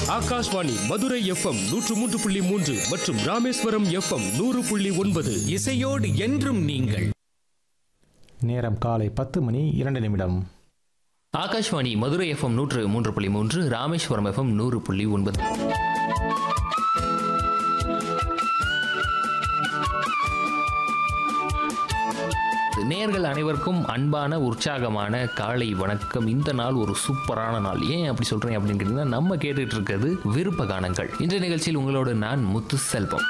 Akashvani Madurai FM நூற்று மூன்று புள்ளி மூன்று மற்றும் ராமேஸ்வரம் எஃப்எம் நூறு புள்ளி ஒன்பது இசையோடு என்றும் நீங்கள் நேரம் காலை பத்து மணி இரண்டு நிமிடம் ஆகாஷ்வாணி மதுரை எஃப்எம் நூற்று மூன்று புள்ளி மூன்று ராமேஸ்வரம் எஃப்எம் நூறு புள்ளி ஒன்பது நேர்கள் அனைவருக்கும் அன்பான உற்சாகமான காலை வணக்கம் இந்த நாள் ஒரு சூப்பரான நாள் ஏன் அப்படி சொல்றேன் அப்படின்னு கேட்டீங்கன்னா நம்ம கேட்டுட்டு இருக்கிறது விருப்ப கானங்கள் இன்றைய நிகழ்ச்சியில் உங்களோடு நான் முத்து செல்வம்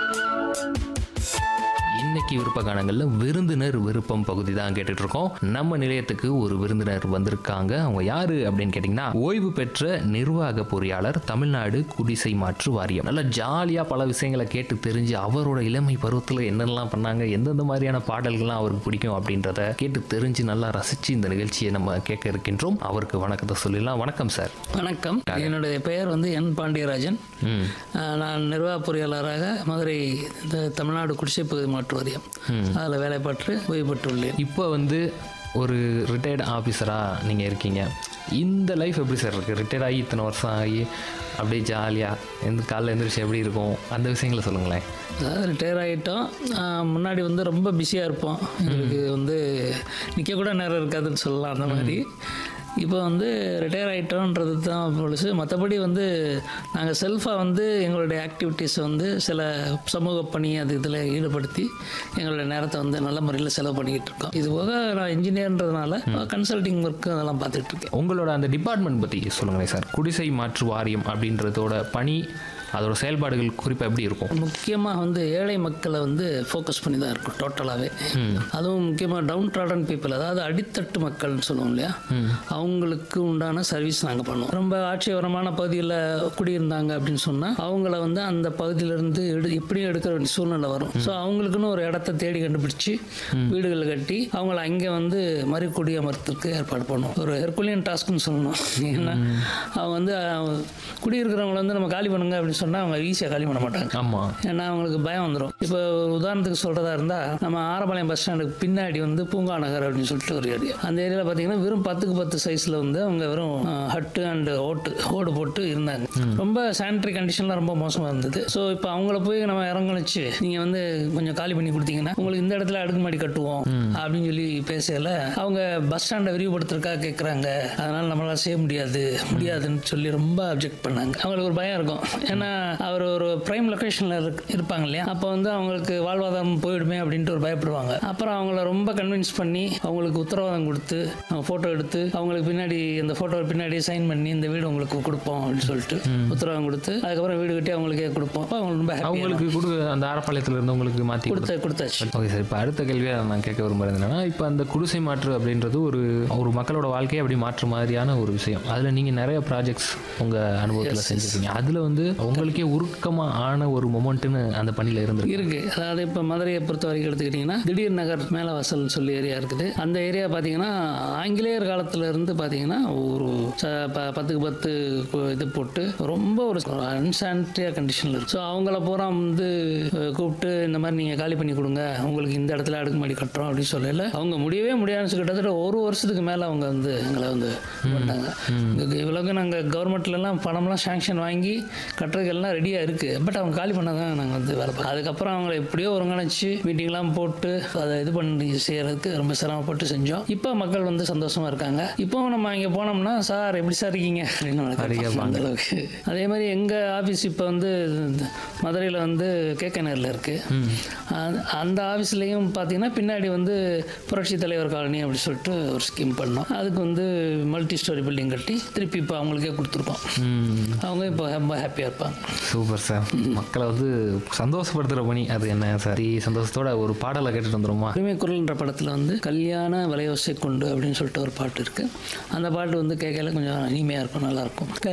இன்னைக்கு விருப்ப கானங்கள்ல விருந்தினர் விருப்பம் பகுதி தான் கேட்டுட்டு இருக்கோம் நம்ம நிலையத்துக்கு ஒரு விருந்தினர் வந்திருக்காங்க அவங்க யாரு அப்படின்னு கேட்டிங்கன்னா ஓய்வு பெற்ற நிர்வாக பொறியாளர் தமிழ்நாடு குடிசை மாற்று வாரியம் நல்லா ஜாலியா பல விஷயங்களை கேட்டு தெரிஞ்சு அவரோட இளமை பருவத்தில் என்னென்னலாம் பண்ணாங்க எந்தெந்த மாதிரியான பாடல்கள்லாம் அவருக்கு பிடிக்கும் அப்படின்றத கேட்டு தெரிஞ்சு நல்லா ரசிச்சு இந்த நிகழ்ச்சியை நம்ம கேட்க இருக்கின்றோம் அவருக்கு வணக்கத்தை சொல்லிடலாம் வணக்கம் சார் வணக்கம் என்னுடைய பெயர் வந்து என் பாண்டியராஜன் ம் அஹ் நான் நிர்வாக பொறியாளராக மதுரை இந்த தமிழ்நாடு குடிசை பகுதி மாற்று வாரியம் அதில் வேலை பெற்று ஓய்வு பெற்றுள்ளேன் இப்போ வந்து ஒரு ரிட்டையர்டு ஆஃபீஸராக நீங்கள் இருக்கீங்க இந்த லைஃப் எப்படி சார் இருக்குது ரிட்டையர்ட் ஆகி இத்தனை வருஷம் ஆகி அப்படியே ஜாலியாக எந்த காலைல எழுந்திரிச்சு எப்படி இருக்கும் அந்த விஷயங்களை சொல்லுங்களேன் அதாவது ரிட்டையர் ஆகிட்டோம் அஹ் முன்னாடி வந்து ரொம்ப பிஸியாக இருப்போம் எங்களுக்கு வந்து நிற்க கூட நேரம் இருக்காதுன்னு சொல்லலாம் அந்த மாதிரி இப்போ வந்து ரிட்டையர் ஆகிட்டோன்றது தான் பொழுது மற்றபடி வந்து நாங்கள் செல்ஃபாக வந்து எங்களுடைய ஆக்டிவிட்டீஸை வந்து சில சமூக பணி அது இதில் ஈடுபடுத்தி எங்களுடைய நேரத்தை வந்து நல்ல முறையில் செலவு பண்ணிக்கிட்டு இருக்கோம் இது போக நான் இன்ஜினியர்ன்றதுனால கன்சல்டிங் ஒர்க்கு அதெல்லாம் பார்த்துட்டு இருக்கேன் உங்களோட அந்த டிபார்ட்மெண்ட் பற்றி சொல்லுங்களேன் சார் குடிசை மாற்று வாரியம் அப்படின்றதோட பணி அதோட செயல்பாடுகள் குறிப்பாக எப்படி இருக்கும் முக்கியமாக வந்து ஏழை மக்களை வந்து ஃபோக்கஸ் பண்ணி தான் இருக்கும் டோட்டலாகவே அதுவும் முக்கியமாக டவுன் ட்ராடன் பீப்புள் அதாவது அடித்தட்டு மக்கள்னு சொல்லுவோம் இல்லையா அவங்களுக்கு உண்டான சர்வீஸ் நாங்கள் பண்ணுவோம் ரொம்ப ஆட்சியபரமான பகுதியில் குடியிருந்தாங்க அப்படின்னு சொன்னால் அவங்கள வந்து அந்த பகுதியிலேருந்து எடு எப்படியும் எடுக்கிற வேண்டிய சூழ்நிலை வரும் ஸோ அவங்களுக்குன்னு ஒரு இடத்த தேடி கண்டுபிடிச்சு வீடுகளை கட்டி அவங்கள அங்கே வந்து மறுகுடி அமர்த்துக்கு ஏற்பாடு பண்ணுவோம் ஒரு ஹெர்குலியன் டாஸ்க்னு சொல்லணும் ஏன்னா அவங்க வந்து அஹ், குடியிருக்கிறவங்கள வந்து நம்ம காலி பண்ணுங்க அப்படின்னு சொன்னால் அவங்க ஈஸியாக காலி பண்ண மாட்டாங்க ஆமாம் ஏன்னா அவங்களுக்கு பயம் வந்துடும் இப்போ ஒரு உதாரணத்துக்கு சொல்கிறதா இருந்தால் நம்ம ஆரப்பாளையம் பஸ் ஸ்டாண்டுக்கு பின்னாடி வந்து பூங்கா நகர் அப்படின்னு சொல்லிட்டு ஒரு ஏரியா அந்த ஏரியாவில் பார்த்தீங்கன்னா வெறும் பத்துக்கு பத்து சைஸில் வந்து அவங்க வெறும் ஹட்டு அண்ட் ஓட்டு ஓடு போட்டு இருந்தாங்க ரொம்ப சானிட்டரி கண்டிஷன்லாம் ரொம்ப மோசமாக இருந்தது ஸோ இப்போ அவங்கள போய் நம்ம இறங்கணிச்சு நீங்கள் வந்து கொஞ்சம் காலி பண்ணி கொடுத்தீங்கன்னா உங்களுக்கு இந்த இடத்துல அடுக்குமாடி கட்டுவோம் அப்படின்னு சொல்லி பேசல அவங்க பஸ் ஸ்டாண்டை விரிவுபடுத்துறதுக்காக கேட்குறாங்க அதனால் நம்மளால செய்ய முடியாது முடியாதுன்னு சொல்லி ரொம்ப அப்ஜெக்ட் பண்ணாங்க அவங்களுக்கு ஒரு பயம் இருக்கும் ஏன்னா அவர் ஒரு ப்ரைம் லொக்கேஷனில் இருப்பாங்க இல்லையா அப்போ வந்து அவங்களுக்கு வாழ்வாதாரம் போயிடுமே அப்படின்ட்டு ஒரு பயப்படுவாங்க அப்புறம் அவங்கள ரொம்ப கன்வின்ஸ் பண்ணி அவங்களுக்கு உத்தரவாதம் கொடுத்து அவங்க ஃபோட்டோ எடுத்து அவங்களுக்கு பின்னாடி அந்த ஃபோட்டோ பின்னாடி சைன் பண்ணி இந்த வீடு உங்களுக்கு கொடுப்போம் அப்படின்னு சொல்லிட்டு உத்தரவாதம் கொடுத்து அதுக்கப்புறம் வீடு கட்டி அவங்களுக்கே கொடுப்போம் அப்ப அவங்களுக்கு ரொம்ப happy அவங்களுக்கு கொடு அந்த ஆரப்பாளையத்தில் இருந்தவங்களுக்கு மாற்றி கொடுத்த கொடுத்தாச்சு ஓகே சார் இப்போ அடுத்த கேள்வியாக நான் கேட்க விரும்புறது என்னன்னா இப்போ அந்த குடிசை மாற்று அப்படின்றது ஒரு ஒரு மக்களோட வாழ்க்கையை அப்படி மாற்று மாதிரியான ஒரு விஷயம் அதில் நீங்கள் நிறைய ப்ராஜெக்ட்ஸ் உங்கள் அனுபவத்தில் செஞ்சுருக்கீங்க அதில் வந்து உங்களுக்கே உருக்கமாக ஆன ஒரு மொமெண்ட்டுன்னு அந்த பணியில் இருந்திருக்கு இருக்கு அதாவது இப்போ மதுரையை பொறுத்த வரைக்கும் எடுத்துக்கிட்டிங்கன்னா திடீர் நகர் மேலவாசல்னு சொல்லி ஏரியா இருக்குது அந்த ஏரியா பார்த்தீங்கன்னா ஆங்கிலேயர் காலத்துல இருந்து பார்த்தீங்கன்னா ஒரு ச- ப- பத்துக்கு பத்து கு- இது போட்டு ரொம்ப ஒரு அன்சானிட்டரியாக கண்டிஷனில் இருக்கு ஸோ அவங்கள பூரா வந்து அஹ், கூப்பிட்டு இந்த மாதிரி நீங்கள் காலி பண்ணி கொடுங்க உங்களுக்கு இந்த இடத்துல அடுக்குமாடி கட்டுறோம் அப்படின்னு சொல்லல அவங்க முடியவே முடியாதுன்னு கிட்டத்தட்ட ஒரு வருஷத்துக்கு மேலே அவங்க வந்து எங்களை வந்து இது பண்ணாங்க இங்க இவ்வளவுக்கு நாங்கள் கவர்மெண்ட்லலாம் பணம்லாம் சாங்ஷன் வாங்கி கட்டுறதுக்கு எல்லாம் ரெடியாக இருக்குது பட் அவங்க காலி பண்ண தான் நாங்கள் வந்து வேலை பார்க்கோம் அதுக்கப்புறம் அவங்கள எப்படியோ ஒருங்கிணைச்சு மீட்டிங்லாம் போட்டு அதை இது பண்ணி செய்யறதுக்கு ரொம்ப சிரமப்பட்டு செஞ்சோம் இப்போ மக்கள் வந்து சந்தோஷமா இருக்காங்க இப்போ நம்ம இங்கே போனோம்னா சார் எப்படி சார் இருக்கீங்க அப்படின்னு நம்மளை கேட்பாங்க அந்த அளவுக்கு அதே மாதிரி எங்கள் ஆஃபீஸ் இப்போ வந்து மதுரையில் வந்து கேகே நகரில் இருக்குது அந்த ஆஃபீஸ்லேயும் பார்த்தீங்கன்னா பின்னாடி வந்து புரட்சி தலைவர் காலனி அப்படி சொல்லிட்டு ஒரு ஸ்கீம் பண்ணோம் அதுக்கு வந்து மல்டி ஸ்டோரி பில்டிங் கட்டி திருப்பி இப்போ அவங்களுக்கே கொடுத்துருக்கோம் அவங்க இப்போ ரொம்ப ஹாப்பியாக இருப்பாங்க சூப்பர் சார் மக்களை வந்து சந்தோஷப்படுத்துகிற பணி அது என்ன சார் ಈ சந்தோஷத்தோட ஒரு பாடலை கேட்டுட்டு வந்துருமா உரிமை குரல்ன்ற படத்தில் வந்து கல்யாண வலையோசை கொண்டு அப்படின்னு சொல்லிட்டு ஒரு பாட்டு இருக்குது அந்த பாட்டு வந்து கேட்கல கொஞ்சம் இனிமையாக இருக்கும் நல்லாயிருக்கும்